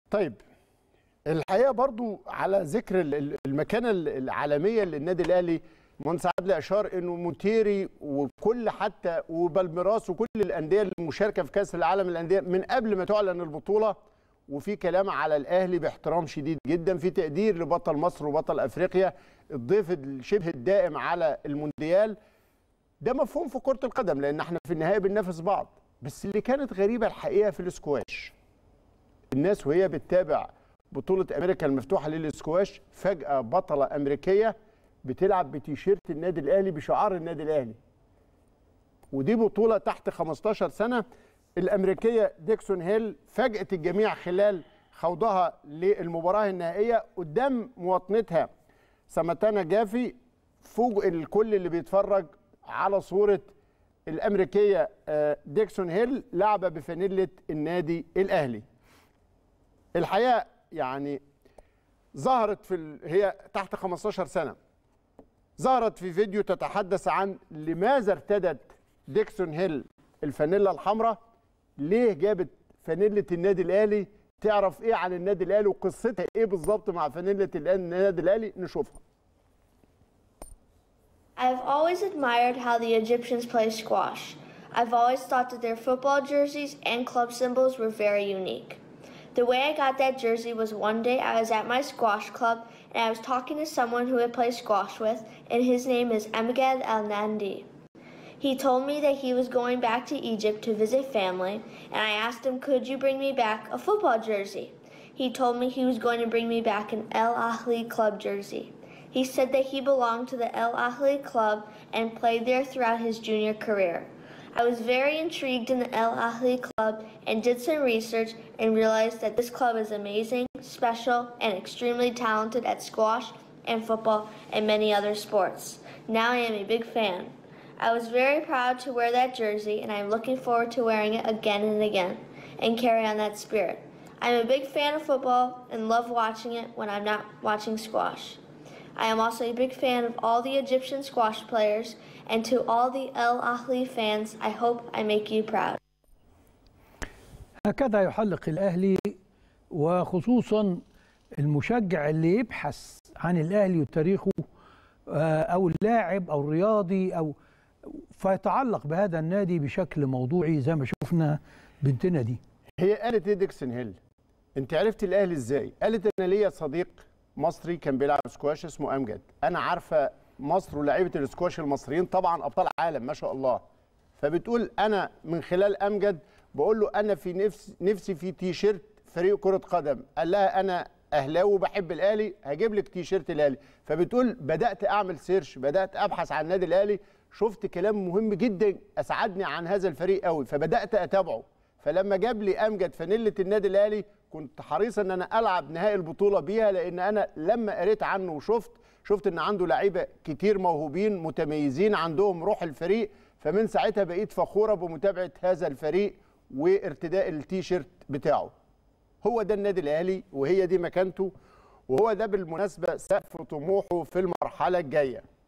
طيب الحقيقه برضو على ذكر ال- ال- المكانه ال- العالميه للنادي الاهلي مهندس عادل اشار انه موتيري وكل حتى وبالميراس وكل الانديه المشاركه في كاس العالم للانديه من قبل ما تعلن البطوله وفي كلام على الاهلي باحترام شديد جدا في تقدير لبطل مصر وبطل افريقيا الضيف الشبه الدائم على المونديال ده مفهوم في كره القدم لان احنا في النهايه بننافس بعض بس اللي كانت غريبه الحقيقه في الاسكواش الناس وهي بتتابع بطوله امريكا المفتوحه للاسكواش فجاه بطله امريكيه بتلعب بتيشيرت النادي الاهلي بشعار النادي الاهلي ودي بطوله تحت 15 سنه الامريكيه ديكسون هيل فاجات الجميع خلال خوضها للمباراه النهائيه قدام مواطنتها سماتانا جافي فوجئ الكل اللي بيتفرج على صوره الامريكيه آه، ديكسون هيل لعبه بفانيله النادي الاهلي الحقيقه يعني ظهرت في ال... هي تحت 15 سنه ظهرت في فيديو تتحدث عن لماذا ارتدت ديكسون هيل الفانيلا الحمراء ليه جابت فانيله النادي الاهلي تعرف ايه عن النادي الاهلي وقصتها ايه بالظبط مع فانيله النادي الاهلي نشوفها I've always admired how the Egyptians play squash. I've always thought that their football jerseys and club symbols were very unique. The way I got that jersey was one day I was at my squash club and I was talking to someone who I play squash with, and his name is Emgad Al Nandi. He told me that he was going back to Egypt to visit family, and I asked him, Could you bring me back a football jersey? He told me he was going to bring me back an El Ahly club jersey. He said that he belonged to the El Ahly club and played there throughout his junior career. I was very intrigued in the El Ahly club and did some research and realized that this club is amazing, special, and extremely talented at squash and football and many other sports. Now I am a big fan. I was very proud to wear that jersey and I'm looking forward to wearing it again and again and carry on that spirit. I'm a big fan of football and love watching it when I'm not watching squash. I am also a big fan of all the Egyptian squash players, and to all the El Ahly fans, I hope I make you proud. هكذا يحلق الأهلي وخصوصا المشجع اللي يبحث عن الأهلي وتاريخه آه، أو اللاعب أو الرياضي أو فيتعلق بهذا النادي بشكل موضوعي زي ما شفنا بنتنا دي هي قالت ايه ديكسون هيل انت عرفت الاهلي ازاي قالت انا ليا صديق مصري كان بيلعب سكواش اسمه امجد انا عارفه مصر ولاعيبه السكواش المصريين طبعا ابطال عالم ما شاء الله فبتقول انا من خلال امجد بقول له انا في نفس نفسي في تي شيرت فريق كره قدم قال لها انا اهلاوي وبحب الاهلي هجيب لك تي شيرت الاهلي فبتقول بدات اعمل سيرش بدات ابحث عن النادي الاهلي شفت كلام مهم جدا اسعدني عن هذا الفريق قوي فبدات اتابعه فلما جاب لي امجد فانيله النادي الاهلي كنت حريص ان انا العب نهائي البطوله بيها لان انا لما قريت عنه وشفت شفت ان عنده لعيبه كتير موهوبين متميزين عندهم روح الفريق فمن ساعتها بقيت فخوره بمتابعه هذا الفريق وارتداء التيشيرت بتاعه هو ده النادي الاهلي وهي دي مكانته وهو ده بالمناسبه سقف طموحه في المرحله الجايه